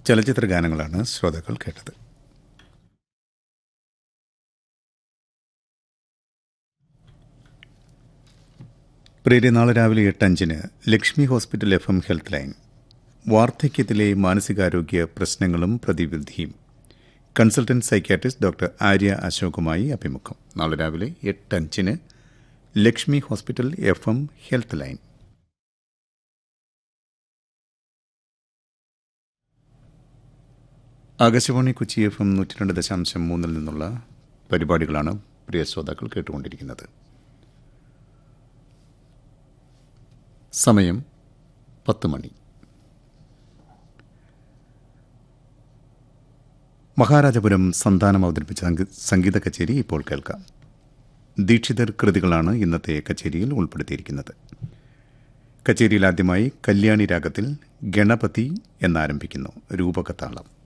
ചലച്ചിത്ര ഗാനങ്ങളാണ് ശ്രോതാക്കൾ കേട്ടത് പ്രിയരെ നാളെ രാവിലെ എട്ട് അഞ്ചിന് Lakshmi hospital F M health line വാർദ്ധക്യത്തിലെ മാനസികാരോഗ്യ പ്രശ്നങ്ങളും പ്രതിവിധിയും കൺസൾട്ടന്റ് സൈക്യാട്രിസ്റ്റ് ഡോക്ടർ ആര്യ അശോകുമായി അഭിമുഖം നാളെ രാവിലെ എട്ട് അഞ്ചിന് Lakshmi hospital F M health line Akashvani Kochi F M നൂറ്റി രണ്ട് ദശാംശം മൂന്നിൽ നിന്നുള്ള പരിപാടികളാണ് പ്രിയ ശ്രോതാക്കൾ കേട്ടുകൊണ്ടിരിക്കുന്നത് സമയം പത്ത് മണി മഹാരാജപുരം സന്താനം അവതരിപ്പിച്ച സംഗീ- സംഗീത കച്ചേരി ഇപ്പോൾ കേൾക്കാം ദീക്ഷിതർ കൃതികളാണ് ഇന്നത്തെ കച്ചേരിയിൽ ഉൾപ്പെടുത്തിയിരിക്കുന്നത് കച്ചേരിയിൽ ആദ്യമായി കല്യാണി രാഗത്തിൽ ഗണപതി എന്നാരംഭിക്കുന്നു രൂപകതാളം